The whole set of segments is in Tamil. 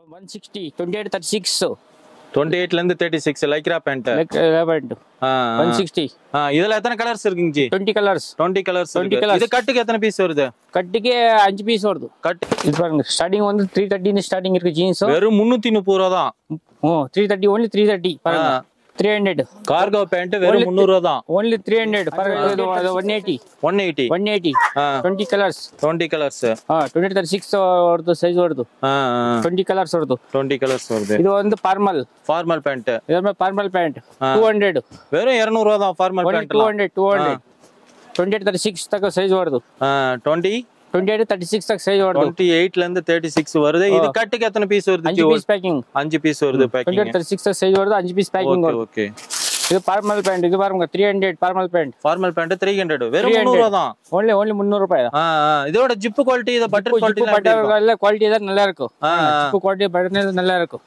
One sixty twenty eight thirty six twenty எயிட்ல இருந்து தேர்ட்டி சிக்ஸ் லைக்ரா பேண்ட் ಲೆವೆಂಟ್ ಒನ್ ಸಿಕ್ಸ್ಟಿ இதுல எத்தனை கலர்ஸ் இருக்குங்க ji twenty colours twenty colours 20 colours. இது கட்டுக்கு எத்தனை பீஸ் வருது கட்டிக்கு அஞ்சு பீஸ் வருது கட்டு இது பாருங்க ஸ்டார்டிங் வந்து த்ரீ தேர்ட்டின்னு ஸ்டார்டிங் இருக்கு ஜீன்ஸ் வெறும் முன்னூத்தி முப்பது ரூபா தான் ஓ three thirty only three thirty பாருங்க த்ரீ ஹண்ட்ரட் கார்கோ பேண்ட் வெறும் முந்நூறு ரூபா தான் only three hundred one eighty one eighty one eighty twenty colours twenty colours ಹಾ ಟ್ವೆಂಟಿ ತರ್ಟಿ ಸಿಕ್ಸ್ ಅವ್ರದ್ದು ಸೈಜ್ ಹೊರದು ಟ್ವೆಂಟಿ ಕಲರ್ಸ್ ಹೊರದು டுவெண்ட்டி கலர்ஸ் வருது ಇದು ಒಂದು ಫಾರ್ಮಲ್ ஃபார்மல் பேண்ட் ಇದ್ರ ಫಾರ್ಮಲ್ ಪ್ಯಾಂಟ್ ಟೂ ಹಂಡ್ರೆಡ್ வெறும் இருநூறு ரூபா தான் formal only pant two hundred two hundred twenty eight thirty six ತಗ ಸೈಜ್ ಹೊರದು twenty twenty eight thirty six ತಗ ಸೈಜ್ ಹೊರದು டுவெண்ட்டி எயிட்ல இருந்து தேர்ட்டி சிக்ஸ் வருது இது கட்டுக்கு எத்தனை பீஸ் வருது ಅಂಜು ஜி? ಪೀಸ್ ಪ್ಯಾಕಿಂಗ್ அஞ்சு பீஸ் வருது twenty packing eight thirty six size ಹೊರದು ಅಂಜು ಪೀಸ್ ಪ್ಯಾಕಿಂಗ್ ஓகே வருது ஓகே ಇದು ಫಾರ್ಮಲ್ ಪ್ಯಾಂಟ್ ಇದು பாருங்க three hundred formal pant formal pant three hundred வெறும் 300. முந்நூறு ரூபா தான் ஓன்லி ஓன்லி முந்நூறு ரூபாய் தான் ஆ, ஆ. இதோட ஜிப்பு குவாலிட்டி இதை butter zip quality butter quality தான் நல்லா இருக்கும் ஆ, ஆ. ஜிப்பு குவாலிட்டி பட்டர் நல்லா இருக்கும்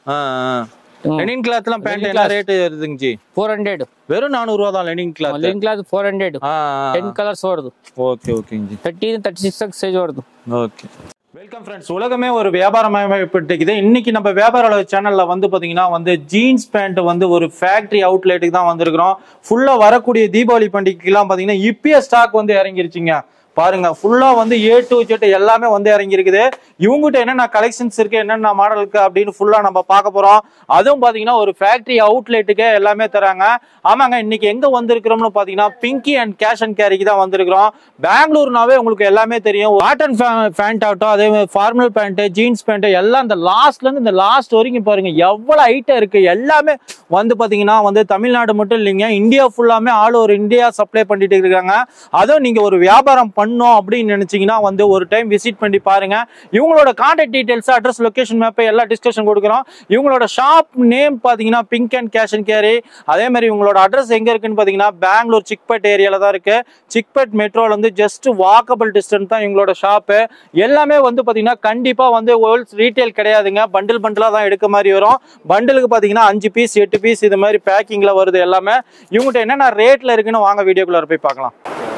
லெனின் கிளாத் எல்லாம் பேண்ட் Lenin என்ன cloth. ரேட் வருதுங்க ஜி ஃபோர் ஹண்ட்ரட் வெறும் நானூறு ரூபா தான் linen cloth linen cloth four hundred ten colours ಹೊರದು ஓகே ஓகேங்க ji thirteen thirty six size ಹೊರದು ஓகே வெல்கம் ஃப்ரெண்ட்ஸ் உலகமே ஒரு வியாபாரமயப்பட்டிருக்குது இன்னைக்கு நம்ம வியாபார அளவு சேனல்ல வந்து பாத்தீங்கன்னா வந்து ஜீன்ஸ் பேண்ட் வந்து ஒரு ஃபேக்டரி அவுட்லெட்டுக்கு தான் வந்திருக்கிறோம் ஃபுல்லா வரக்கூடிய தீபாவளி பண்டிகைக்கெல்லாம் பாத்தீங்கன்னா இப்பயே ஸ்டாக் வந்து இறங்கிருச்சுங்க பாருங்க ஃபுல்லா வந்து ஏ டு ஜெட் எல்லாமே வந்து இறங்கி இருக்குது இவங்ககிட்ட என்னென்ன கலெக்ஷன்ஸ் இருக்கு என்னென்ன மாடல் இருக்கு அப்படின்னு ஃபுல்லா நம்ம பார்க்க போறோம் அதுவும் பாத்தீங்கன்னா ஒரு ஃபேக்டரி அவுட்லெட்டுக்கு எல்லாமே தராங்க ஆமாங்க இன்னைக்கு எங்க வந்திருக்கிறோம்னு பாத்தீங்கன்னா பிங்கி அண்ட் கேஷ் அண்ட் கேரிக்கு தான் வந்திருக்கிறோம் பெங்களூர்னாவே உங்களுக்கு எல்லாமே தெரியும் காட்டன் பேண்ட் ஆகட்டும் அதே மாதிரி ஃபார்மல் பேண்ட் ஜீன்ஸ் பேண்ட் எல்லாம் இந்த லாஸ்ட்ல இருந்து இந்த லாஸ்ட் வரைக்கும் பாருங்க எவ்வளவு ஐட்டம் இருக்கு எல்லாமே வந்து பாத்தீங்கன்னா வந்து தமிழ்நாடு மட்டும் இல்லைங்க இந்தியா ஃபுல்லாமே ஆல் ஓவர் இந்தியா சப்ளை பண்ணிட்டு இருக்காங்க அதுவும் நீங்க ஒரு வியாபாரம் பண்ணோம் அப்படின்னு நினைச்சீங்கன்னா வந்து ஒரு டைம் விசிட் பண்ணி பாருங்க இவங்களோட contact details address location map எல்லா டிஸ்கஷன் கொடுக்குறோம் இவங்களோட ஷாப் நேம் பாத்தீங்கன்னா pink and cash and carry அதே மாதிரி இவங்களோட அட்ரஸ் எங்க இருக்குன்னு பாத்தீங்கன்னா பெங்களூர் சிக்பேட் ஏரியால தான் இருக்கு சிக்பேட் மெட்ரோல இருந்து ஜஸ்ட் வாக்கபிள் டிஸ்டன்ஸ் தான் இவங்களோட ஷாப்பு எல்லாமே வந்து பாத்தீங்கன்னா கண்டிப்பா வந்து ஹோல்ஸ் ரீட்டைல் கிடையாதுங்க பண்டில் பண்டிலா தான் எடுக்க மாதிரி வரும் பண்டிலுக்கு பாத்தீங்கன்னா அஞ்சு பீஸ் எட்டு பீஸ் இது மாதிரி பேக்கிங்ல வருது எல்லாமே இவங்ககிட்ட என்னென்ன ரேட்ல இருக்குன்னு வாங்க வீடியோக்குள்ள போய் பார்க்கலாம்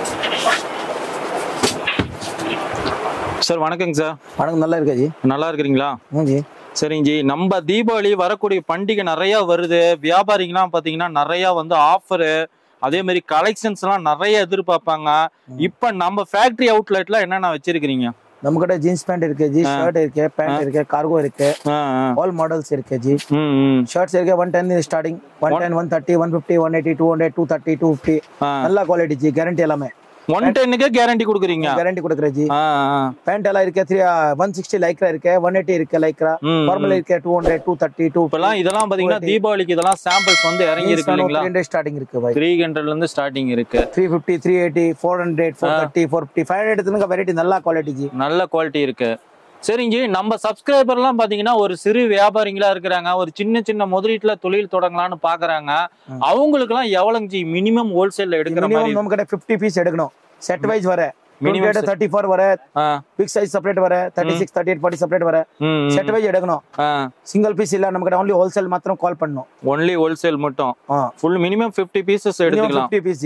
சார் வணக்கங்க சார் வணக்கம் நல்லா இருக்கா ஜி நல்லா இருக்கிறீங்களா ம் ஜி சரிங்க ஜி நம்ம தீபாவளி வரக்கூடிய பண்டிகை நிறைய வருது வியாபாரிங்கலாம் பாத்தீங்கன்னா நிறைய வந்து ஆஃபரு அதே மாதிரி கலெக்ஷன்ஸ் எல்லாம் நிறைய எதிர்பார்ப்பாங்க இப்ப நம்ம ஃபேக்டரி அவுட்லெட்ல என்னென்ன வச்சிருக்கிறீங்க நம்ம கிட்ட ஜீன்ஸ் பேண்ட் இருக்கு ஜி ஷர்ட் இருக்கு பேண்ட் இருக்கு கார்கோ இருக்கு ஆ, ஆ. ஆல் மாடல்ஸ் இருக்கு ஜி ம், ம். ஷர்ட்ஸ் இருக்கு one ten starting one ten one thirty one fifty one eighty two hundred two thirty two fifty ஆ. நல்ல குவாலிட்டி ஜி கேரண்டி எல்லாமே ஒன் டென்னுக்கு கேரண்டி கொடுக்குறீங்க கேரண்டி கொடுக்குற ஜி ஆ, ஆ. பேண்ட் எல்லாம் இருக்கு த்ரீ ஒன் சிக்ஸ்டி லைக்ரா இருக்கு ஒன் எயிட்டி இருக்கு லைக்ரா ம், ஃபார்மல் இருக்கு two hundred two thirty two இப்பெல்லாம் இதெல்லாம் பாத்தீங்கன்னா தீபாவளிக்கு இதெல்லாம் சாம்பிள்ஸ் வந்து இறங்கி இருக்கு இல்லைங்களா ஹண்ட்ரட் ஸ்டார்டிங் இருக்கு பாய் த்ரீ ஹண்ட்ரட்ல இருந்து ஸ்டார்டிங் இருக்கு three fifty three eighty four hundred four thirty four fifty five hundred variety நல்ல குவாலிட்டி ஜி நல்ல குவாலிட்டி இருக்கு சரிங்க நம்ம சப்ஸ்கிரைபர்லாம் பாத்தீங்கன்னா ஒரு சிறு வியாபாரிங்களா இருக்கிறாங்க ஒரு சின்ன சின்ன முதலீட்டுல தொழில் தொடங்கலாம்னு பாக்குறாங்க அவங்களுக்கு எல்லாம் எவ்வளவு ஜி மினிமம் ஹோல்சேல்ல எடுக்கிற மாதிரி மினிமம் நம்ம கிட்ட ஃபிஃப்டி பீஸ் எடுக்கணும் செட் வைஸ் வர Minimum மினிமம் தேர்ட்டி ஃபோர் வர ஆ, பிக் சைஸ் செப்பரேட் வர thirty six thirty eight forty separate வர ம், ம். செட் வைஸ் எடுக்கணும் சிங்கிள் பீஸ் இல்ல நமக்கு ஒன்லி ஹோல்சேல் மாத்திரம் கால் பண்ணணும் ஒன்லி ஹோல்சேல் மட்டும் ஃபுல் மினிமம் 50 பீசஸ் எடுத்துக்கலாம் ஃபிஃப்டி பீஸ்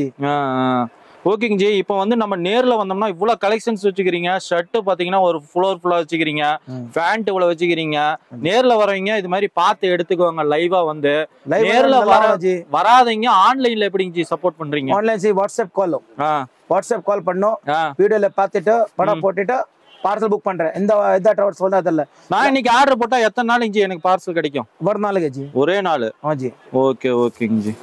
ஓகேங்க ஜி இப்போ வந்து நம்ம நேர்ல வந்தோம்னா இவ்வளவு கலெக்ஷன்ஸ் வச்சுக்கிறீங்க ஷர்ட் பாத்தீங்கன்னா ஒரு ஃப்ளோர் ஃபுல்லா வச்சுக்கிறீங்க ம். பேண்ட் இவ்வளவு வச்சுக்கிறீங்க நேர்ல வரவங்க இது மாதிரி பார்த்து எடுத்துக்கோங்க லைவா வந்து லைவ் நேர்ல வர ஜி வராதீங்க ஆன்லைன்ல எப்படிங்க ஜி சப்போர்ட் பண்றீங்க ஆன்லைன் சி வாட்ஸ்அப் கால் ஆ, வாட்ஸ்அப் கால் பண்ணோம் ஆ. வீடியோல பார்த்துட்டு படம் போட்டுட்டு பார்சல் புக் பண்றேன் எந்த எந்த ட்ராவல் சொல்றதில்ல நான் இன்னைக்கு ஆர்டர் போட்டா எத்தனை நாள் ஜி எனக்கு பார்சல் கிடைக்கும் ஒரு நாளுக்கு ஜி ஒரே நாள் ஆ ஜி ஓகே ஓகேங்க ஜி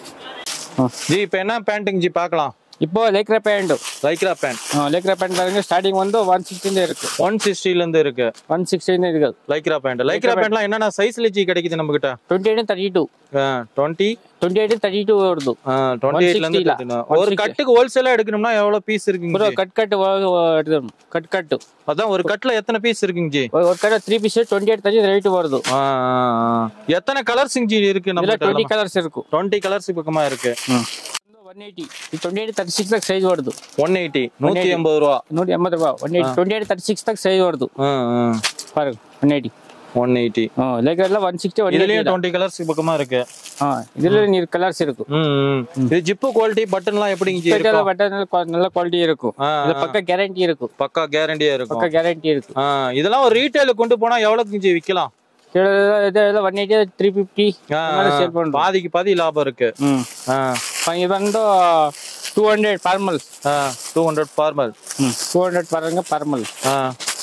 ஜி இப்போ என்ன பேண்ட்டுங்க ஜி பார்க்கலாம் இப்போ lycra pant lycra pant lycra pant பாருங்க ஸ்டார்டிங் வந்து ஒன் சிக்ஸ்டில இருக்கு ஒன் சிக்ஸ்டில இருந்து இருக்கு ஒன் சிக்ஸ்டில இருக்கு லைக்ரா பேண்ட் லைக்ரா பேண்ட்லாம் என்னென்ன சைஸ்ல ஜி கிடைக்குது நம்ம கிட்ட twenty eight thirty two twenty twenty eight thirty two வருது டுவெண்ட்டி எயிட்ல 160 ல. இருந்து ஒரு கட்டுக்கு ஹோல்சேலா எடுக்கணும்னா எவ்வளவு பீஸ் இருக்குங்க ப்ரோ ஜி? கட் கட் எடுத்துடும் கட் கட் அதான் ஒரு கட்ல எத்தனை பீஸ் இருக்குங்க ஜி ஒரு cut three piece twenty eight thirty rate வருது ஆ, ஆ, ஆ. எத்தனை கலர்ஸ் ஜி இருக்கு நம்ம இதுல டுவெண்ட்டி கலர்ஸ் இருக்கும் டுவெண்ட்டி கலர்ஸ் பக்கமா இருக்கு one eighty twenty eight thirty six ತಗ ಸೈಜ್ ಹೊಡೆದು ஒன் எயிட்டி நூத்தி எண்பது ரூபா ನೋಡಿ ಎಂಬತ್ತು ರೂಪಾಯಿ one eighty twenty eight thirty six ತಗ ಸೈಜ್ ಹೊಡೆದು பாருங்க ஒன் எயிட்டி ஒன் எயிட்டி ஆ லேக்கர்ல ஒன் சிக்ஸ்டி ஒன் இதுலயும் டுவெண்ட்டி கலர்ஸ் பக்கமா இருக்கு ஆ இதுல நீர் கலர்ஸ் இருக்கும் ம், ம். இது ஜிப்பு குவாலிட்டி பட்டன்லாம் எப்படிங்க ஜி இருக்கும்? பட்டன் நல்ல குவாலிட்டி இருக்கும் ஆ, இது ஆ. பக்க கேரண்டி இருக்கும் பக்கா கேரண்டியா இருக்கும் பக்க கேரண்டி இருக்கும் ஆ, இதெல்லாம் ஒரு ரீட்டைலுக்கு கொண்டு போனா எவ்வளவுக்கு ஜி விக்கலாம் இதெல்லாம் one eighty three fifty sale பண்ணுறோம் பாதிக்கு பாதி லாபம் இருக்கு ம் ஆ இது வந்து டூ ஹண்ட்ரட் பர்மல் ஆ டூ ஹண்ட்ரட் ஃபார்மல் ம் டூ ஹண்ட்ரட் பாருங்க பர்மல் ஆ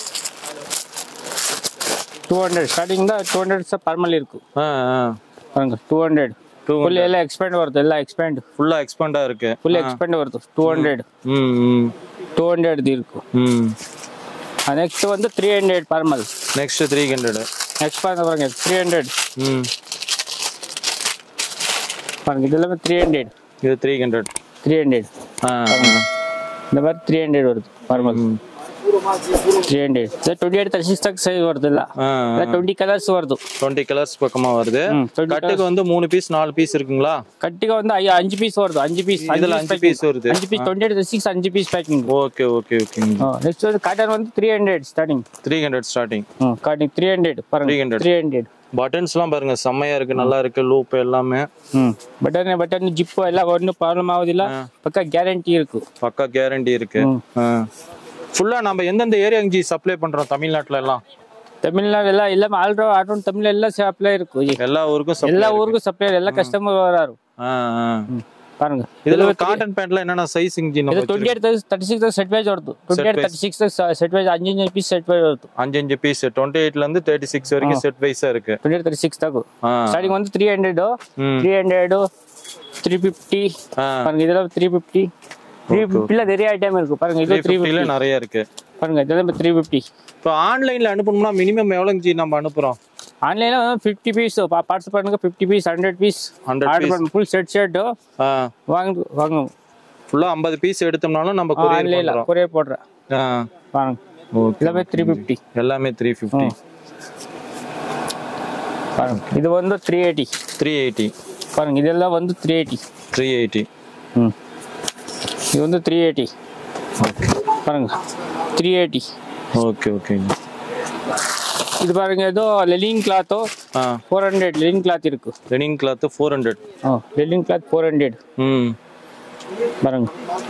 டூ ஹண்ட்ரட் ஸ்டார்டிங் தான் டூ ஹண்ட்ரட் சார் பர்மல் இருக்கும் ஆ ஆ பாருங்க டೂ ಹಂಡ್ರೆಡ್ டூ ಫುಲ್ ಎಲ್ಲ ಎಕ್ಸ್ಪೆಂಡ್ ಬರುತ್ತೆ ಎಲ್ಲ ಎಕ್ಸ್ಪೆಂಡ್ ஃபுல்லா எக்ஸ்பெண்டா இருக்கு ಫುಲ್ ಎಕ್ಸ್ಪೆಂಡ್ ಬರುತ್ತೆ ಟೂ ಹಂಡ್ರೆಡ್ ம் ம் ಟೂ ಹಂಡ್ರೆಡ್ ಇರ್ಕು ம் ನೆಕ್ಸ್ಟ್ ಒಂದು three hundred ಪರ್ಮಲ್ next three hundred next பாருங்க த்ரீ ஹண்ட்ரட் ம் பாருங்க இது எல்லாமே த்ரீ ஹண்ட்ரட் இது த்ரீ ஹண்ட்ரட் த்ரீ ஹண்ட்ரட் ஆ இந்த மாதிரி த்ரீ ஹண்ட்ரட் வருது formal three hundred twenty eight thirty six ತಕ್ಕ ಸೈಜ್ ಬರ್ತಲ್ಲ ஆ ಟ್ವೆಂಟಿ ಕಲರ್ಸ್ வருது டுவெண்ட்டி கலர்ஸ் பக்கமா வருது ம், 20 கட்டுக்கு வந்து மூணு பீஸ் நாலு பீஸ் இருக்குங்களா ಕಟ್ಟಿಗೆ ಒಂದು ಐ- ಅಂಜು ಪೀಸ್ வருது அஞ்சு பீஸ் இதுல அஞ்சு பீஸ் வருது அஞ்சு பீஸ் டுவெண்ட்டி எயிட் சிக்ஸ் அஞ்சு piece packing okay okay okay next வந்து காட்டன் வந்து three hundred starting three hundred starting cutting three hundred பாருங்க 300. த்ரீ ஹண்ட்ரட் பட்டன்ஸ்லாம் பாருங்க செம்மையா இருக்கு நல்லா இருக்கு லூப் எல்லாமே ಹ್ಮ್ ಬಟನ್ ಬಟನ್ ಜಿಪ್ಪು ಎಲ್ಲ ಒಂದು ಪ್ರಾಬ್ಲಮ್ ಆಗೋದಿಲ್ಲ ಪಕ್ಕ ಗ್ಯಾರಂಟಿ ಇருக்கு பக்கா கேரண்டி இருக்கு ஃபுல்லா நம்ம எந்தெந்த ஏரியாங்க சப்ளை பண்றோம் தமிழ்நாட்டுல எல்லாம் தமிழ்நாடு ಎಲ್ಲ ಎಲ್ಲ ಆಲ್ರೋ ಆಟೋನ್ ತಮಿಳ್ ಎಲ್ಲ ಸಪ್ಲೈ இருக்கு ஜி. எல்லா ஊருக்கும் supply எல்லா இருக்கு. ஊருக்கும் சப்ளை எல்லா கஸ்டமர் வராரு ஆ, ஆ. பாருங்க இதுல காட்டன் பேண்ட்ல என்னென்ன சைஸ் இஞ்சி ಇದು நம்ம twenty eight thirty six set wise ಹೊರತು twenty eight thirty six set wise ಅಂಜು ಅಂಜು ಪೀಸ್ ಸೆಟ್ ವೈಸ್ ಹೊರತು அஞ்சு அஞ்சு பீஸ் டுவெண்ட்டி எயிட்ல இருந்து தேர்ட்டி சிக்ஸ் வரைக்கும் செட் வைஸா இருக்கு ಟ್ವೆಂಟಿ ಏಟ್ ತರ್ಟಿ ಸಿಕ್ಸ್ ತಗೋ ஆ ಸ್ಟಾರ್ಟಿಂಗ್ ಒಂದು ತ್ರೀ ಹಂಡ್ರೆಡ್ ம். ತ್ರೀ ಹಂಡ್ರೆಡ್ ತ್ರೀ ಫಿಫ್ಟಿ ஆ பாருங்க இதெல்லாம் த்ரீ ஃபிஃப்டி த்ரீ ஃபிஃப்டில நிறைய ஐட்டம் இருக்கு பாருங்க இது த்ரீ த்ரீ ஃபிஃப்டில ஃபிஃப்டி நிறைய இருக்கு பாருங்க இதெல்லாம் த்ரீ ஃபிஃப்டி இப்போ ஆன்லைன்ல அனுப்பணும்னா மினிமம் எவ்வளவு ஜி நம்ம அனுப்புறோம் ஆன்லைன்ல ஃபிஃப்டி பீஸ் பார்ட்ஸ் பண்ணுங்க fifty piece hundred piece 100 order piece. பண்ணுங்க ஃபுல் செட் ஷர்ட் ஆ வாங்க வாங்க ஃபுல்லா ஐம்பது பீஸ் எடுத்தோம்னாலும் நம்ம கொரியர் ஆன்லைன்ல பண்றோம் கொரியர் போடுறேன் ஆ வாங்க ஓகே எல்லாமே த்ரீ ஃபிஃப்டி எல்லாமே த்ரீ ஃபிஃப்டி பாருங்க இது வந்து த்ரீ எயிட்டி த்ரீ எயிட்டி பாருங்க இதெல்லாம் வந்து த்ரீ எயிட்டி த்ரீ எயிட்டி ம் இது வந்து த்ரீ எயிட்டி பாருங்க த்ரீ எயிட்டி ஓகே ஓகே இது பாருங்க ஏதோ லெலின் கிளாத்தோ ஆ ஃபோர் ஹண்ட்ரட் லெலின் கிளாத் இருக்கு லெனின் கிளாத் ஃபோர் ஹண்ட்ரட் ஆ லெலின் கிளாத் ஃபோர் ஹண்ட்ரட் ம் பாருங்க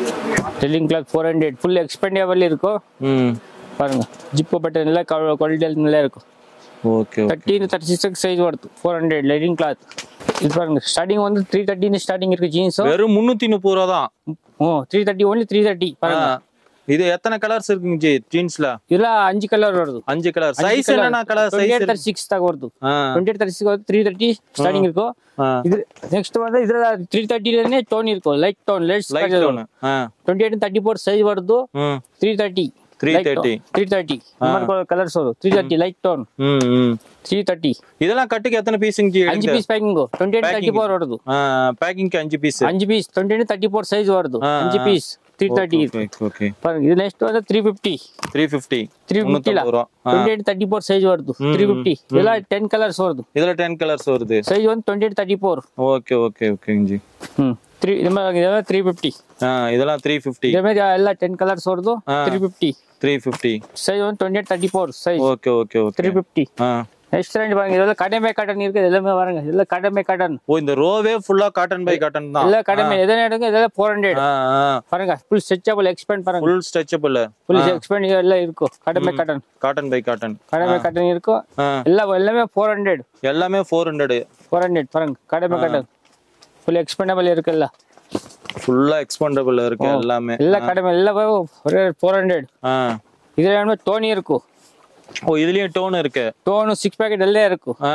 linen cloth four hundred full expendable இருக்கும் ம் பாருங்க ஜிப்பு பட்டன் எல்லாம் குவாலிட்டி நல்லா இருக்கும் okay okay thirty thirty six size ಬರ್ತದೆ ಫೋರ್ ಹಂಡ್ರೆಡ್ ಲೈನಿಂಗ್ ಕ್ಲಾತ್ ಇದು பாருங்க ஸ்டார்டிங் வந்து த்ரீ தேர்ட்டின்னு ஸ்டார்டிங் இருக்கு ஜீன்ஸ் வெறும் முந்நூத்தி முப்பது ரூபா தான் ஓ three thirty only three thirty பாருங்க ஆ. இது எத்தனை கலர்ஸ் இருக்குங்க ஜி ஜீன்ஸ்ல இதுல அஞ்சு கலர் வருது அஞ்சு கலர் சைஸ் என்னென்ன colour twenty size eight thirty six தாங்க வருது ஆ twenty eight thirty six three thirty starting இருக்கும் ஆ இது நெக்ஸ்ட் வந்து இதுல த்ரீ தேர்ட்டிலே டோன் இருக்கும் light tone light light tone ஆ twenty eight thirty four size வருது ம் three thirty 330. Three thirty colours வரும் த்ரீ தேர்ட்டி லைட் டோன் ம் ம் த்ரீ தேர்ட்டி இதெல்லாம் கட்டுக்கு எத்தனை பீஸுங்க ஜி அஞ்சு piece packing twenty eight thirty four வருது பேக்கிங்க்கு அஞ்சு பீஸ் அஞ்சு piece twenty eight thirty four size வருது ஆ, அஞ்சு ஆ. Piece three thirty okay okay பாருங்க இது நெக்ஸ்ட் வந்து three fifty three fifty three ஃபிஃப்டில ரூபா ஆ. Twenty eight thirty four size வருது த்ரீ ஃபிஃப்டி இதெல்லாம் டென் கலர்ஸ் வருது இதுல டென் கலர்ஸ் வருது சைஸ் வந்து twenty eight thirty four okay okay ஓகேங்க ஜி ம் த்ரீ இது மாதிரி இதெல்லாம் த்ரீ ஃபிஃப்டி ஆ இதெல்லாம் த்ரீ ஃபிஃப்டி இதே மாதிரி ಎಲ್ಲ ಟೆನ್ ಕಲರ್ಸ್ வருது ஆ. Three fifty three fifty size வந்து twenty eight thirty four size okay okay okay three fifty ஆ நெக்ஸ்ட் ரெண்டு பாருங்க இதெல்லாம் கடமை காட்டன் இருக்கு எல்லாமே பாருங்க இதெல்லாம் கடமை காட்டன் ஓ இந்த ரோவே ஃபுல்லா காட்டன் பை காட்டன் தான் எல்லாம் கடமை எதனா எடுங்க இதெல்லாம் ஃபோர் ஹண்ட்ரட் ஆ ஆ பாருங்க ஃபுல் ஸ்ட்ரெச்சபிள் எக்ஸ்பேண்ட் பாருங்க ஃபுல் ஸ்ட்ரெச்சபிள் ஃபுல் எக்ஸ்பேண்ட் எல்லாம் இருக்கும் கடமை காட்டன் காட்டன் பை காட்டன் கடமை காட்டன் இருக்கும் ஆ எல்லாம் எல்லாமே ஃபோர் ஹண்ட்ரட் எல்லாமே ஃபோர் ஹண்ட்ரட் ஃபோர் ஹண்ட்ரட் பாருங்க கடமை காட்டன் ஃபுல் எக்ஸ்பெண்டபிள் இருக்குல்ல ஃபுல்லா எக்ஸ்பெண்டபிள் இருக்கு எல்லாமே எல்லாம் கடமை எல்லாம் ஃபோர் ஹண்ட்ரட் ஆ இதுல எல்லாமே டோனி இருக்கும் ஓ இதுலயும் டோன் இருக்கு டோனு சிக்ஸ் பேக்கெட் எல்லாம் இருக்கும் ஆ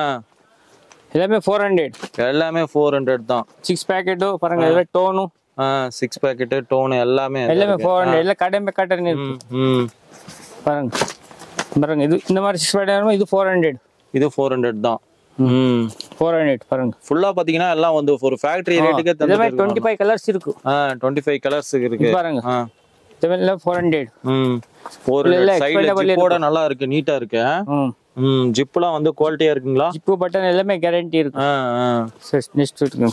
எல்லாமே ஃபோர் ஹண்ட்ரட் எல்லாமே ஃபோர் ஹண்ட்ரட் தான் சிக்ஸ் பேக்கெட்டு பாருங்க இதெல்லாம் டோனு ஆ சிக்ஸ் பேக்கெட் டோன் எல்லாமே அதுல எல்லாமே இருக்கு. ஃபோர் ஹண்ட்ரட் எல்லாம் கடமை காட்டன் இருக்கு ம், ம் பாருங்க பாருங்க இது இந்த மாதிரி சிக்ஸ் பேக்கெட் இது ஃபோர் ஹண்ட்ரட் இது ஃபோர் ஹண்ட்ரட் தான் ம் ஃபோர் ஹண்ட்ரட் பாருங்க ஃபுல்லா பாத்தீங்கன்னா எல்லாம் வந்து ஒரு ஃபேக்டரி ரேட்டுக்கே இதே மாதிரி தந்து டுவெண்ட்டி ஃபைவ் கலர்ஸ் இருக்கு ஆ டுவெண்ட்டி ஃபைவ் கலர்ஸ் இருக்கு இது பாருங்க ஆ இதே மாதிரி எல்லாம் ஃபோர் ஹண்ட்ரட் ம் ஃபோர் இல்ல, இல்ல, சைடுல expandable ஜிப்போட நல்லா இருக்கு நீட்டா இருக்கு ஆ? ம் ம் ஜிப்லாம் வந்து குவாலிட்டியா இருக்குங்களா ஜிப்பு பட்டன் எல்லாமே கேரண்டி இருக்கு ஆ ஆ சரி நெக்ஸ்ட் இருக்கு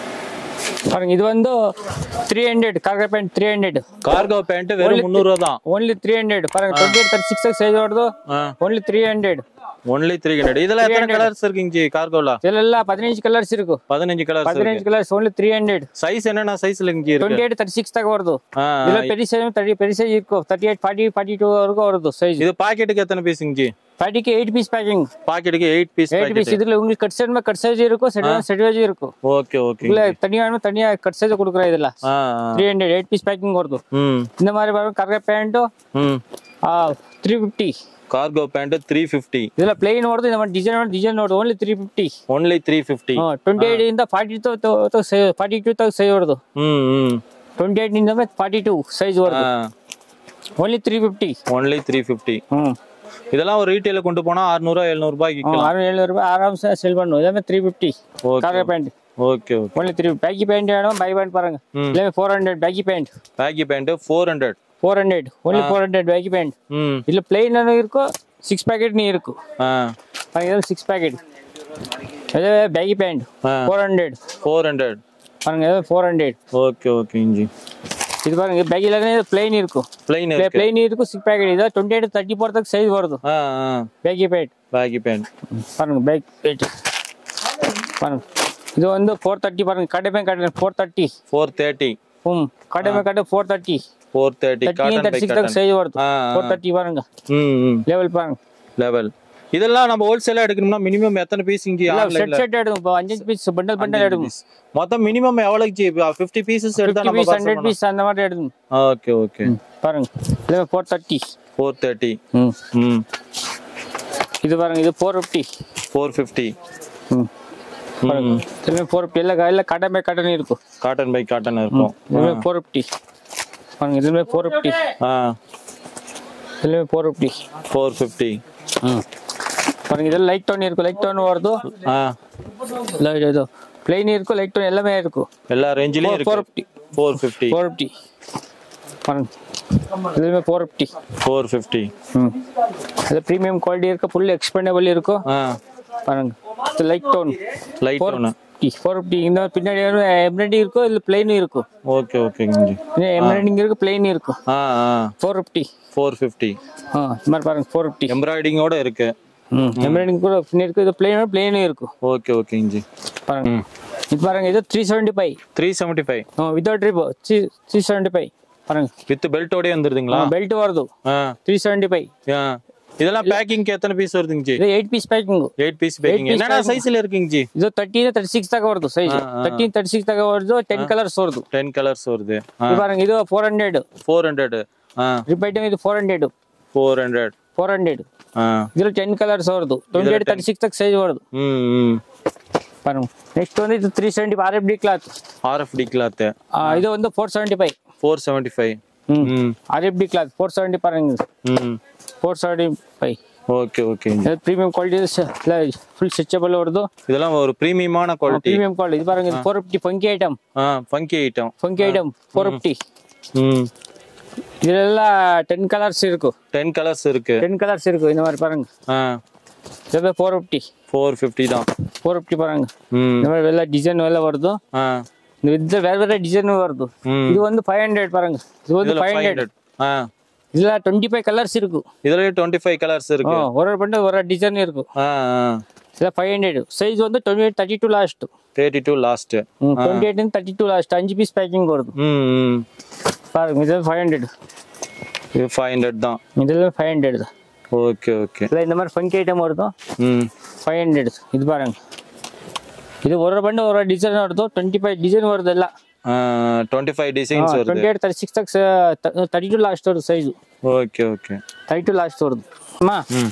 பாருங்க இது வந்து three hundred cargo pant three hundred cargo pant வெறும் முந்நூறு ரூபா தான் ஓன்லி த்ரீ ஹண்ட்ரட் பாருங்க twenty eight thirty six size வருது ஆ only three hundred only three hundred இதெல்லாம் எத்தனை கலர்ஸ் இருக்குங்க ஜி கார்கோல இதுல எல்லாம் பதினஞ்சு கலர்ஸ் இருக்கு பதினஞ்சு கலர்ஸ் பதினஞ்சு colours only three hundred size என்னென்ன சைஸ்ல இங்க இருக்கு ಟ್ವೆಂಟಿ ಏಟ್ ತರ್ಟಿ ಸಿಕ್ಸ್ ತಗ ಬರೋದು ஆ ಇಲ್ಲ ಪೆರಿ ಸೈಜ್ ತರ್ಟಿ ಪೆರಿ ಸೈಜ್ ಇರ್ಕೋ thirty eight forty forty two ವರೆಗೂ ಬರೋದು ಸೈಜ್ இது பாக்கெட்டுக்கு எத்தனை பீஸுங்க ஜி பாட்டிக்கு எயிட் பீஸ் பேக்கிங் பாக்கெட்டுக்கு எயிட் பீஸ் எயிட் பீஸ் இதுல உங்களுக்கு கட் சைடு கட் சைஸ் இருக்கும் செட் செட் வைஸ் இருக்கும் ஓகே ஓகே இல்ல தனியா வேணுமா தனியா கட் சைஸ் கொடுக்குறோம் இதுல ஆ three hundred eight piece packing வருது ம் இந்த மாதிரி வரும் கரெக்டாக பேண்ட்டு ம் three fifty cargo pant three fifty இதுல ಪ್ಲೇನ್ வருது இந்த மாதிரி டிசைன் டிಸೈನ್ ನೋಡು only three fifty only three fifty twenty eight ಇಂದ ಫಾರ್ಟಿ ಟು ಫಾರ್ಟಿ ಟೂ ತಗ ಸೈಜ್ வருது ம் ம் ಟ್ವೆಂಟಿ ಏಟ್ ನಿಂದ ಫಾರ್ಟಿ ಟೂ ಸೈಜ್ ஆ வருது only three fifty only three fifty ம் இதெல்லாம் ஒரு ரீட்டைல கொண்டு போனா அறுநூறுவா எழுநூறுபாய்க்கு விற்கலாம் ஆறு எழுநூறு ரூபாய் ஆராம்சா செல் பண்ணும் எல்லாமே three fifty okay colour pant okay okay only three baggy pant வேணும் பை பேண்ட் பாருங்க ம். எல்லாமே four hundred baggy pant baggy pant four hundred four hundred only four hundred baggy pant ம் இதுல பிளெயின் இருக்கும் சிக்ஸ் பேக்கெட் நீ இருக்கும் ஆ பாருங்க இது சிக்ஸ் பேக்கெட் இது பேக்கி பேண்ட் ஆ. ஃபோர் ஹண்ட்ரட் ஃபோர் ஹண்ட்ரட் பாருங்க இது ஃபோர் ஹண்ட்ரட் ஓகே ஓகே இஞ்சி இது பாருங்க பேக்கில பிளெயின் இருக்கும் பிளைன் இருக்கு ಪ್ಲೇನ್ ಇದಕ್ಕೂ ಸಿಕ್ ಪ್ಯಾಕೆಟ್ ಇದೆ ಟ್ವೆಂಟಿ ಏಟ್ ತರ್ಟಿ ಫೋರ್ ತಗ ಸೈಜ್ ಬರೋದು ஆ ஆ பேக்கி பேட் பேக்கி பேண்ட் பாருங்க பேக் பேட் பாருங்க இது வந்து ஃபோர் தேர்ட்டி பாருங்க கடைமே கடை ஃபோர் தேர்ட்டி ஃபோர் தேர்ட்டி ம் கடைமே கடை four thirty four thirty thirty cotton பை தேர்ட்டி சிக்ஸ் தಗ காட்டன் சைஜ் வருது ஆ, ஆ. ஃபோர் தேர்ட்டி பாருங்க ம் ம் லெவல் பாருங்க லெவல் இதெல்லாம் நம்ம ஹோல்சேலா எடுக்கணும்னா மினிமம் எத்தனை பீஸ் இங்க செட் ஆன்லைன்ல செட் எடுக்கும் இப்போ அஞ்சு பீஸ் பண்டல் பண்டல் எடுக்கும் மொத்தம் மினிமம் எவ்வளவுக்கு ஃபிஃப்டி பீசஸ் எடுத்தா ஃபிஃப்டி நம்ம பீஸ் ஹண்ட்ரட் பீஸ் அந்த மாதிரி எடுக்கும் ஓகே ஓகே பாருங்க எல்லாமே ஃபோர் தேர்ட்டி ஃபோர் தேர்ட்டி ம் ம் இது பாருங்க இது ஃபோர் ஃபிஃப்டி ஃபோர் ஃபிஃப்டி ம் பாருங்க எல்லாமே ஃபோர் ஃபிஃப்டி எல்லாம் எல்லாம் கடமை கடனை இருக்கும் காட்டன் பை காட்டன் இருக்கும் இதுவே ஃபோர் ஃபிஃப்டி பாருங்க இதுவே ஃபோர் ஃபிஃப்டி ஆ இதுவே ஃபோர் ஃபிஃப்டி ஃபோர் ஃபிஃப்டி பாருங்க இதெல்லாம் லைட் டோன் இருக்கும் லைட் டோன் வருது ஆ லைட் இது பிளைன் இருக்கும் லைட் டோன் எல்லாமே இருக்கும் எல்லா ரேஞ்சிலயும் ஃபோர் இருக்கு fifty four fifty four fifty பாருங்க இதுவே ஃபோர் ஃபிஃப்டி ஃபோர் ஃபிஃப்டி ம் அது ப்ரீமியம் குவாலிட்டி இருக்கு ஃபுல் எக்ஸ்பெண்டபிள் இருக்கும் ஆ பாருங்க இது லைட் டோன் லைட் ஃபோர் ஒன்று ஃபிஃப்டி ஃபோர் ஃபிஃப்டி இந்த பின்னாடி எம்ப்ராய்டிங் இருக்கும் இல்லை பிளைனும் இருக்கும் ஓகே ஓகே இஞ்சி எம்ப்ராய்டிங் இருக்கும் பிளைன் இருக்கும் ஆ ஆ ஃபோர் ஃபிஃப்டி ஃபோர் ஃபிஃப்டி ஆ இந்த மாதிரி பாருங்க ஃபோர் ஃபிஃப்டி எம்ப்ராய்டிங்கோட இருக்கு ம் எம்ப்ராய்டிங் கூட பின்னாடி இருக்கும் இது பிளைனும் பிளைனும் இருக்கும் ஓகே ஓகே இஞ்சி பாருங்க இது பாருங்க இது three seventy five three seventy five without ட்ரிப் த்ரீ த்ரீ செவன்ட்டி ஃபைவ் பாருங்க வித் பெல்ட்டோடய வந்துருதுங்களா பெல்ட் வருது ஆ த்ரீ செவன்ட்டி ஃபைவ் ஆ இதெல்லாம் பேக்கிங்க்கு எத்தனை பீஸ் வருதுங்க ஜி ಇದು eight piece packing eight piece packing piece என்னென்ன packing. சைஸ்ல இருக்குங்க ஜி ಇದು ತರ್ಟೀನ್ ತರ್ಟಿ ಸಿಕ್ಸ್ ತಗ ಬರ್ತದೆ ಸೈಜ್ ತರ್ಟೀನ್ ತರ್ಟಿ ಸಿಕ್ಸ್ ತಗ ಬರೋದು ಟೆನ್ ಕಲರ್ಸ್ ಬರೋದು டென் கலர்ஸ் வருது ಇದು பாருங்க ಇದು ಫೋರ್ ಹಂಡ್ರೆಡ್ ஃபோர் ஹண்ட்ரட் ஆ ರಿಪ್ ಐಟಮ್ ಇದು four hundred four hundred four hundred ஆ ಇದ್ರಲ್ಲಿ ಟೆನ್ ಕಲರ್ಸ್ ಬರೋದು ಟ್ವೆಂಟಿ ಏಟ್ ತರ್ಟಿ ಸಿಕ್ಸ್ ತಗ ಸೈಜ್ ಬರೋದು ம் ம் பாருங்க ನೆಕ್ಸ್ಟ್ ಒಂದು ಇದು three seventy R F D cloth RFD cloth ಇದು ಒಂದು four seventy five four seventy five ಹ್ಮ್ ம் R F D cloth four seventy ಪಾருங்க ம் four seventy five okay okay premium quality full stretchable ಬರೋದು இதெல்லாம் ஒரு பிரீமியமான குவாலிட்டி ಪ್ರೀಮಿಯಂ ಕ್ವಾಲಿಟಿ ಇದು பாருங்க ಫೋರ್ ಫಿಫ್ಟಿ ಫಂಕಿ ಐಟಮ್ ஆ funky item funky item four fifty ம் இதுல டென் கலர்ஸ் இருக்கும் டென் கலர்ஸ் இருக்கு டென் கலர்ஸ் இருக்கும் இந்த மாதிரி பாருங்க ஆ இது ஃபோர் ஃபிஃப்டி ஃபோர் ஃபிஃப்டி தான் ಫೋರ್ ಫಿಫ್ಟಿ பாருங்க ம் இந்த மாதிரி ಎಲ್ಲ ಡಿಸೈನ್ ಎಲ್ಲ வருது ஆ இந்த இது வேற வேற டிசைன் வருது ம் இது வந்து ஃபைவ் ஹண்ட்ரட் பாருங்க இது வந்து இதுல ஃபைவ் ஃபைவ் ஹண்ட்ரட் ஹண்ட்ரட் ஆ இதுல டுவெண்ட்டி ஃபைவ் கலர்ஸ் இருக்கும் இதுலயே டுவெண்ட்டி ஃபைவ் கலர்ஸ் ஆ, இருக்கு ஒரு ஒரு பண்ண ஒரு டிசைன் இருக்கும் ஆ ஆ இதுல ஃபைவ் ஹண்ட்ரட் சைஸ் வந்து twenty eight thirty two last thirty two last twenty eight thirty two last அஞ்சு பீஸ் பேக்கிங் வருது ம் ம் பாருங்க இது ஃபைவ் ஹண்ட்ரட் இது ஃபைவ் ஹண்ட்ரட் தான் இதுல ஃபைவ் ஹண்ட்ரட் தான் ஓகே ஓகே இதுல இந்த மாதிரி ஃபங்கி ஐட்டம் வருதும் ம் ஃபைவ் ஹண்ட்ரட் இது பாருங்க இது ஒரு பண்ண ஒரு டிசைன் வருதோ டுவெண்ட்டி ஃபைவ் டிசைன் வருது எல்லாம் டுவெண்ட்டி ஃபைவ் டிசைன்ஸ் வருது ಟ್ವೆಂಟಿ ಏಟ್ ತರ್ಟಿ ಸಿಕ್ಸ್ ತಕ್ ತರ್ಟಿ ಟು ಲಾಸ್ಟ್ வருது size okay okay thirty two last வருது அம்மா ம்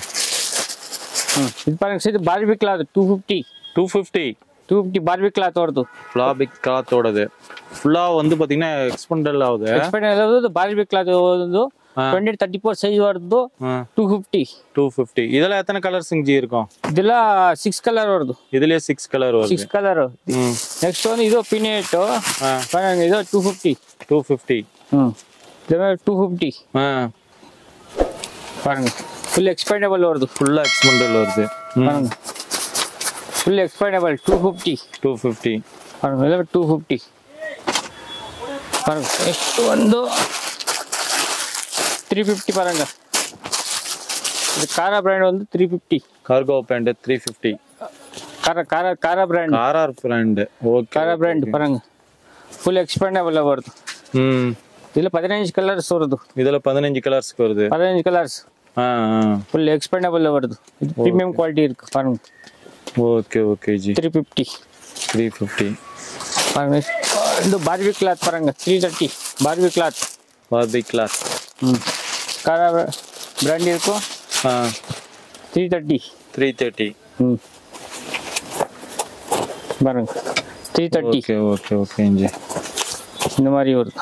ம் இது பாருங்க side Barbie cloth two fifty two fifty two fifty Barbie cloth வருது ஃப்ளாபிக் கிளாத்தோடது ஃபுல்லாக வந்து பார்த்தீங்கன்னா எக்ஸ்பெண்டல் ஆகுது ಎಕ್ಸ್ಪೆಂಡ್ ಅದು ಬಾರ್ಬಿ ಕ್ಲಾತ್ ಒಂದು ಟ್ವೆಂಟಿ ತರ್ಟಿ ಫೋರ್ ಸೈಜ್ வருது ಟೂ ಫಿಫ್ಟಿ டூ ஃபிஃப்டி இதெல்லாம் எத்தனை கலர்ஸுங்க ஜி இருக்கும் ಇದೆಲ್ಲ ಸಿಕ್ಸ್ ಕಲರ್ வருது இதுலயே சிக்ஸ் கலர் வருது ಸಿಕ್ಸ್ ಕಲರ್ ம் ನೆಕ್ಸ್ಟ್ ಒಂದು ಇದು ಪಿನೇಟು ஆ ಇದು ಟೂ ಫಿಫ್ಟಿ டூ ஃபிஃப்டி ಹ್ಞೂ ಟೂ ಫಿಫ್ಟಿ ஆ பாருங்க ஃபுல் எக்ஸ்பெண்டபிள் வருது ஃபுல்லாக எக்ஸ்பெண்டல் வருது பாருங்க full expendable two fifty two fifty பாருங்க ಎಲ್ಲ ಟೂ ಫಿಫ್ಟಿ பாருங்க ಎಷ್ಟು ಒಂದು த்ரீ ஃபிஃப்டி பாருங்க இது காரா பிராண்ட் வந்து three fifty cargo pant three fifty காரா காரா காரா பிராண்ட் காரார் பிராண்டு ஓகே காரா பிராண்ட் பாருங்க ஃபுல் எக்ஸ்பெண்டபிள் வருது ம் இதில் பதினஞ்சு கலர்ஸ் வருது இதில் பதினஞ்சு கலர்ஸ்க்கு வருது பதினஞ்சு கலர்ஸ் ஆ ஆ ஃபுல் எக்ஸ்பெண்டபிள் வருது இது ப்ரீமியம் குவாலிட்டி இருக்கு பாருங்க ஓகே ஓகே ஜி த்ரீ ஃபிஃப்டி த்ரீ ஃபிஃப்டி பாருங்க இந்த பார்பி கிளாத் பாருங்க three thirty Barbie cloth Barbie cloth ம் கலர் பிராண்ட் இருக்கும் ஆ த்ரீ தேர்ட்டி த்ரீ தேர்ட்டி ம் பாருங்க three thirty okay okay okay ஜி இந்த மாதிரி வருது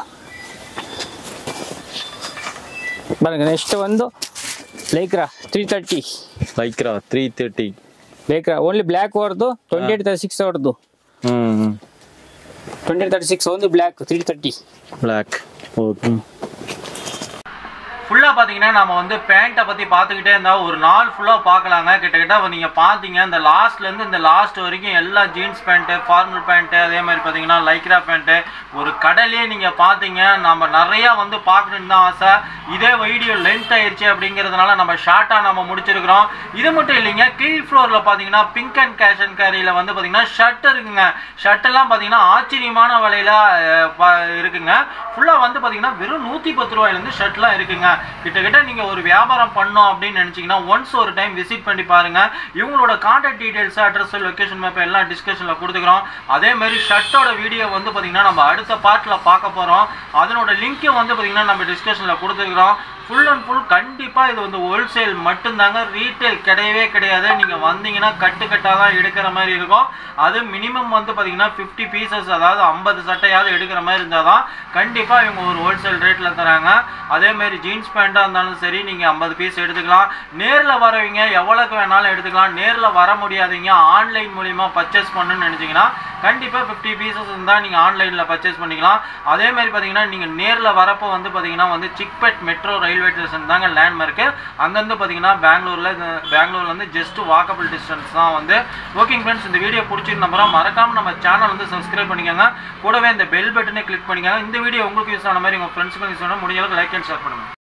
பாருங்க ನೆಕ್ಸ್ಟ್ ಒಂದು Lycra three thirty Lycra three thirty Lycra only black ಅವ್ರದ್ದು ಟ್ವೆಂಟಿ ಏಟ್ ತರ್ಟಿ ಸಿಕ್ಸ್ ಅವ್ರದ್ದು ம் ಟ್ವೆಂಟಿ ಏಟ್ ತರ್ಟಿ ಸಿಕ್ಸ್ ಒಂದು black three thirty block okay ஃபுல்லாக பார்த்தீங்கன்னா நம்ம வந்து பேண்ட்டை பற்றி பார்த்துக்கிட்டே இருந்தால் ஒரு நாள் ஃபுல்லாக பார்க்கலாங்க கிட்டத்தட்ட நீங்கள் பார்த்தீங்க இந்த லாஸ்ட்லேருந்து இந்த லாஸ்ட் வரைக்கும் எல்லா ஜீன்ஸ் பேண்ட்டு ஃபார்மல் பேண்ட்டு அதே மாதிரி பார்த்தீங்கன்னா லைக்ரா பேண்ட்டு ஒரு கடையிலே நீங்கள் பார்த்தீங்க நம்ம நிறையா வந்து பார்க்கணுன்னு தான் ஆசை இதே வீடியோ லென்த் ஆயிடுச்சு அப்படிங்கிறதுனால நம்ம ஷார்ட்டாக நம்ம முடிச்சிருக்கிறோம் இது மட்டும் இல்லைங்க கீழ் ஃப்ளோரில் பார்த்தீங்கன்னா பிங்க் அண்ட் கேஷ் அண்ட் கேரியில் வந்து பார்த்தீங்கன்னா ஷர்ட் இருக்குங்க ஷர்ட்டெல்லாம் பார்த்தீங்கன்னா ஆச்சரியமான விலையில அஹ், ப- இருக்குங்க ஃபுல்லாக வந்து பார்த்தீங்கன்னா வெறும் நூற்றி பத்து ரூபாயிலேருந்து ஷர்ட்லாம் இருக்குங்க கிட்டத்தட்ட நீங்கள் ஒரு வியாபாரம் பண்ணோம் அப்படின்னு நினச்சிங்கன்னா ஒன்ஸ் ஒரு டைம் விசிட் பண்ணி பாருங்க இவங்களோட contact details address location map எல்லாம் டிஸ்கஷனில் கொடுத்துக்கிறோம் அதே மாதிரி ஷர்ட்டோட வீடியோ வந்து பார்த்தீங்கன்னா நம்ம அடுத்த பார்ட்டில் பார்க்க போகிறோம் அதனோட லிங்க்கும் வந்து பார்த்தீங்கன்னா நம்ம டிஸ்கஷனில் கொடுத்துருக்குறோம் ஃபுல் அண்ட் ஃபுல் கண்டிப்பாக இது வந்து ஹோல்சேல் மட்டும்தாங்க ரீட்டைல் கிடையவே கிடையாது நீங்கள் வந்தீங்கன்னா கட்டு கட்டாக தான் எடுக்கிற மாதிரி இருக்கும் அது மினிமம் வந்து பார்த்தீங்கன்னா ஃபிஃப்டி பீசஸ் அதாவது ஐம்பது சட்டையாவது எடுக்கிற மாதிரி இருந்தால் தான் கண்டிப்பாக இவங்க ஒரு ஹோல்சேல் ரேட்டில் தராங்க அதே மாதிரி ஜீன்ஸ் பேண்ட்டாக இருந்தாலும் சரி நீங்கள் ஐம்பது பீஸ் எடுத்துக்கலாம் நேரில் வரவங்க எவ்வளோக்கு வேணாலும் எடுத்துக்கலாம் நேரில் வர முடியாதீங்க ஆன்லைன் மூலிமா பர்ச்சேஸ் பண்ணணும்னு நினச்சிங்கன்னா கண்டிப்பாக ஃபிஃப்டி பீசஸ் இருந்தால் நீங்கள் ஆன்லைனில் பர்ச்சேஸ் பண்ணிக்கலாம் அதே மாதிரி பார்த்தீங்கன்னா நீங்கள் நேரில் வரப்போ வந்து பார்த்தீங்கன்னா வந்து சிக்பெட் மெட்ரோ ரயில்வே ஸ்டேஷன் தாங்க லேண்ட்மார்க்கு அங்கேருந்து பார்த்தீங்கன்னா பெங்களூரில் பெங்களூர்லேருந்து ஜஸ்ட் வாக்கபிள் டிஸ்டன்ஸ் தான் வந்து ஓகேங்க ஃப்ரெண்ட்ஸ் இந்த வீடியோ பிடிச்சிருந்த நம்புறோம் மறக்காமல் நம்ம சேனல் வந்து சப்ஸ்கிரைப் பண்ணிக்கோங்க கூடவே இந்த பெல் பட்டனை கிளிக் பண்ணிக்கோங்க இந்த வீடியோ உங்களுக்கு யூஸ் ஆன மாதிரி உங்கள் ஃப்ரெண்ட்ஸுக்கும் யூஸ் ஆன முடிஞ்ச அளவுக்கு லைக் அண்ட் ஷேர் பண்ணுங்கள்